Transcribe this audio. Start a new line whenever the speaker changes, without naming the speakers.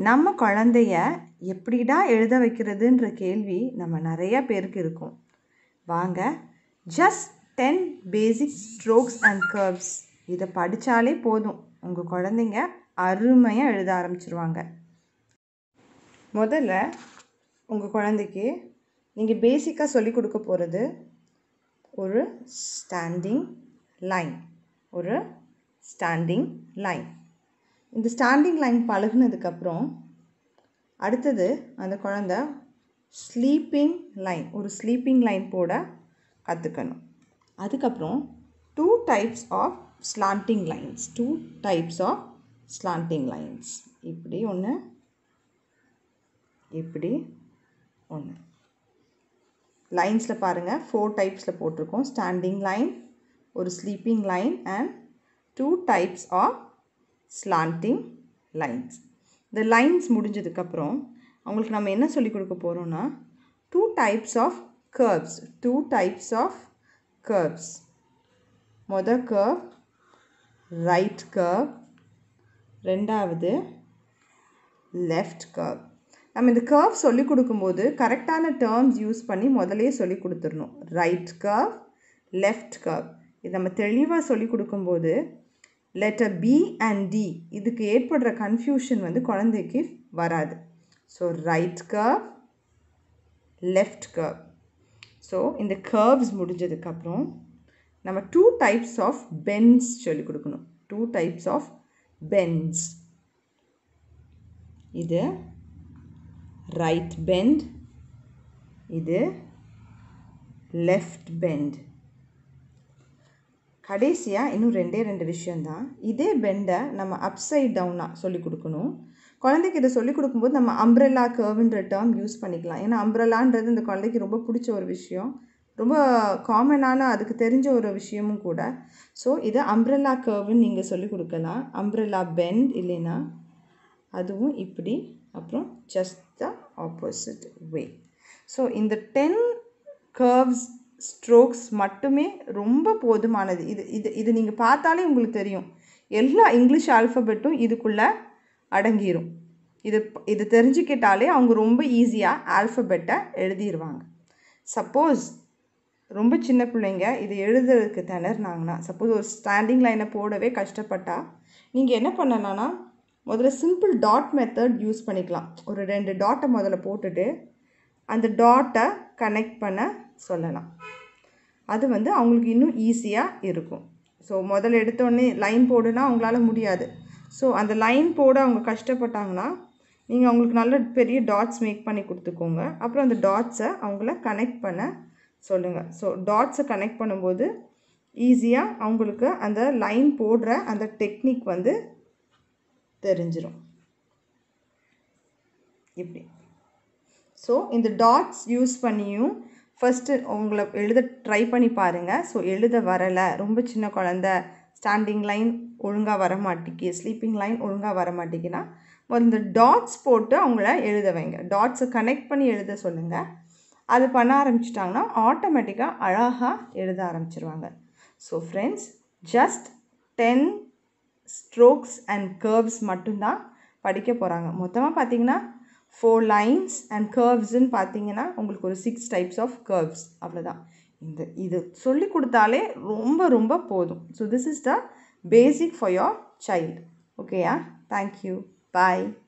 நம்ம குழந்தைய எப்படிடா எழுத வைக்கிறதுன்ற கேள்வி நம்ம நிறைய பேருக்கு இருக்கும் வாங்க just ten basic strokes and curves இதை படித்தாலே போதும் உங்கள் குழந்தைங்க அருமையாக எழுத ஆரம்பிச்சிருவாங்க முதல்ல உங்கள் குழந்தைக்கு நீங்கள் பேசிக்காக சொல்லிக் கொடுக்க போகிறது ஒரு ஸ்டாண்டிங் லைன் ஒரு ஸ்டாண்டிங் லைன் இந்த ஸ்டாண்டிங் லைன் பழகுனதுக்கப்புறம் அடுத்தது அந்த குழந்த ஸ்லீப்பிங் லைன் ஒரு ஸ்லீப்பிங் லைன் போட கற்றுக்கணும் அதுக்கப்புறம் two types of slanting lines two types of slanting lines இப்படி ஒன்று இப்படி ஒன்று லைன்ஸில் பாருங்கள் ஃபோர் டைப்ஸில் போட்டிருக்கோம் ஸ்டாண்டிங் லைன் ஒரு sleeping line and two types of slanting lines இந்த லைன்ஸ் முடிஞ்சதுக்கப்புறம் அவங்களுக்கு நம்ம என்ன சொல்லிக் கொடுக்க போகிறோம்னா two types of curves two types of curves மொதல் கர்வ் ரைட் கர்வ் ரெண்டாவது லெஃப்ட் கர்வ் நம்ம இந்த கர்வ் சொல்லி கொடுக்கும்போது கரெக்டான டேர்ம்ஸ் யூஸ் பண்ணி முதலே சொல்லி கொடுத்துடணும் ரைட் கர்வ் லெஃப்ட் கர்வ் இது நம்ம தெளிவாக சொல்லி கொடுக்கும்போது லெட்டர் பி அண்ட் டி இதுக்கு ஏற்படுற கன்ஃபியூஷன் வந்து குழந்தைக்கு வராது so right curve left curve so இந்த கர்வ்ஸ் முடிஞ்சதுக்கப்புறம் நம்ம டூ டைப்ஸ் ஆஃப் பென்ஸ் சொல்லிக் கொடுக்கணும் டூ டைப்ஸ் ஆஃப் பென்ஸ் இது ரைட் பெண்ட் இது லெஃப்ட் பெண்ட் கடைசியாக இன்னும் ரெண்டே ரெண்டு விஷயந்தான் இதே பெண்டை நம்ம அப்சைட் டவுனாக சொல்லி கொடுக்கணும் குழந்தைக்கு இதை சொல்லிக் கொடுக்கும்போது நம்ம அம்ப்ரெல்லா கர்வ்ன்ற டேர்ம் யூஸ் பண்ணிக்கலாம் ஏன்னா அம்ப்ரெல்லான்றது இந்த குழந்தைக்கு ரொம்ப பிடிச்ச ஒரு விஷயம் ரொம்ப காமனான அதுக்கு தெரிஞ்ச ஒரு விஷயமும் கூட ஸோ இது அம்ப்ரெல்லா கர்வ்னு நீங்கள் சொல்லிக் கொடுக்கலாம் அம்ப்ரெல்லா பெண்ட் இல்லைன்னா அதுவும் இப்படி அப்புறம் just the opposite way so இந்த டென் கர்வ்ஸ் ஸ்ட்ரோக்ஸ் மட்டுமே ரொம்ப போதுமானது இது இது இது நீங்கள் பார்த்தாலே உங்களுக்கு தெரியும் எல்லா இங்கிலீஷ் ஆல்ஃபபெட்டும் இதுக்குள்ளே அடங்கிரும் இது இது தெரிஞ்சுக்கிட்டாலே அவங்க ரொம்ப ஈஸியாக ஆல்ஃபபெட்டை எழுதிடுவாங்க சப்போஸ் ரொம்ப சின்ன பிள்ளைங்க இது எழுதுறதுக்கு திணறினாங்கன்னா சப்போஸ் ஒரு ஸ்டாண்டிங் லைனை போடவே கஷ்டப்பட்டா நீங்கள் என்ன பண்ணலான்னா முதல்ல சிம்பிள் டாட் மெத்தட் யூஸ் பண்ணிக்கலாம் ஒரு ரெண்டு டாட்டை முதல்ல போட்டுட்டு அந்த டாட்டை கனெக்ட் பண்ண சொல்லலாம் அது வந்து அவங்களுக்கு இன்னும் ஈஸியாக இருக்கும் ஸோ முதல்ல எடுத்தோடனே லைன் போடுனா அவங்களால முடியாது ஸோ அந்த லைன் போட அவங்க கஷ்டப்பட்டாங்கன்னா நீங்கள் அவங்களுக்கு நல்ல பெரிய டாட்ஸ் மேக் பண்ணி கொடுத்துக்கோங்க அப்புறம் அந்த டாட்ஸை அவங்கள கனெக்ட் பண்ண சொல்லுங்கள் ஸோ டாட்ஸை கனெக்ட் பண்ணும்போது ஈஸியாக அவங்களுக்கு அந்த லைன் போடுற அந்த டெக்னிக் வந்து தெரிஞ்சிடும் இப்படி ஸோ இந்த டாட்ஸ் யூஸ் பண்ணியும் ஃபஸ்ட்டு உங்களை எழுத ட்ரை பண்ணி பாருங்கள் ஸோ எழுத வரலை ரொம்ப சின்ன குழந்த ஸ்டாண்டிங் லைன் ஒழுங்காக வர மாட்டேங்கி ஸ்லீப்பிங் லைன் ஒழுங்காக வர மாட்டேங்குன்னா இந்த டாட்ஸ் போட்டு அவங்கள எழுத வைங்க டாட்ஸை கனெக்ட் பண்ணி எழுத சொல்லுங்கள் அது பண்ண ஆரம்பிச்சிட்டாங்கன்னா ஆட்டோமேட்டிக்காக அழகாக எழுத ஆரம்பிச்சிருவாங்க so friends just ten strokes and curves மட்டும்தான் படிக்க போகிறாங்க மொத்தமாக பார்த்தீங்கன்னா ஃபோர் லைன்ஸ் அண்ட் கர்வ்ஸ்ன்னு பார்த்தீங்கன்னா உங்களுக்கு ஒரு சிக்ஸ் டைப்ஸ் ஆஃப் கர்வ்ஸ் அவ்வளோதான் இந்த இது சொல்லி கொடுத்தாலே ரொம்ப ரொம்ப போதும் so this is the basic for your child ஓகேயா தேங்க்யூ பாய்